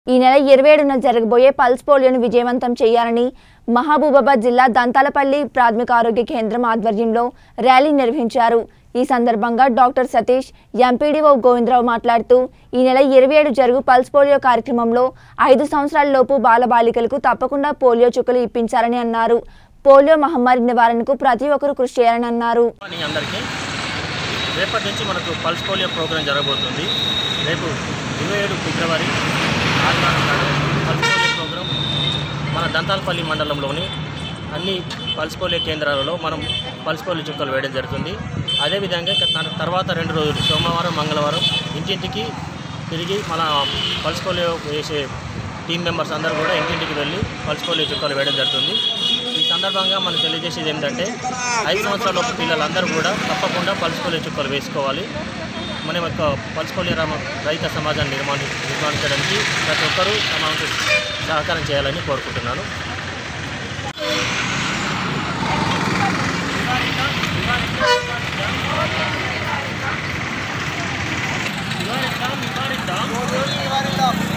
ఈ నెల ఇరవై ఏడున జరగబోయే పల్స్ పోలియోను విజయవంతం చేయాలని మహబూబాబాద్ జిల్లా దంతాలపల్లి ప్రాథమిక ఆరోగ్య కేంద్రం ఆధ్వర్యంలో ర్యాలీ నిర్వహించారు ఈ సందర్భంగా డాక్టర్ సతీష్ ఎంపీడీఓ గోవిందరావు మాట్లాడుతూ ఈ నెల ఇరవై ఏడు జరుగు పల్స్ పోలియో కార్యక్రమంలో ఐదు సంవత్సరాల లోపు బాలబాలికలకు తప్పకుండా పోలియో చుక్కలు ఇప్పించాలని అన్నారు పోలియో మహమ్మారి నివారణకు ప్రతి ఒక్కరూ కృషి చేయాలని అన్నారు అని అందరికీ రేపటి నుంచి మనకు పల్స్ పోలియో ప్రోగ్రాం జరగబోతుంది రేపు ఇరవై ఏడు ఫిబ్రవరి ఆదివారం నాడు పల్స్ పోలియో ప్రోగ్రాం మన దంతాలపల్లి మండలంలోని అన్ని పల్స్ పోలియో కేంద్రాలలో మనం పల్స్ పోలియో చుక్కలు వేయడం జరుగుతుంది అదేవిధంగా త- తర్వాత రెండు రోజులు సోమవారం మంగళవారం ఇంటింటికి తిరిగి మన పల్స్ పోలియో వేసే టీం మెంబర్స్ అందరూ కూడా ఇంటింటికి వెళ్ళి పల్స్ పోలియో చుక్కలు వేయడం జరుగుతుంది ఈ సందర్భంగా మనం తెలియజేసేది ఏంటంటే ఐదు సంవత్సరాల పిల్లలందరూ కూడా తప్పకుండా పల్స్ పోలియో చుక్కలు వేసుకోవాలి మన యొక్క పల్స్ పోలియో రామ రైత సమాజాన్ని నిర్మాణి నిర్మాణించడానికి ప్రతి ఒక్కరూ తమ వంతు సహకారం చేయాలని కోరుకుంటున్నాను నివారిద్దాం నివారిద్దాం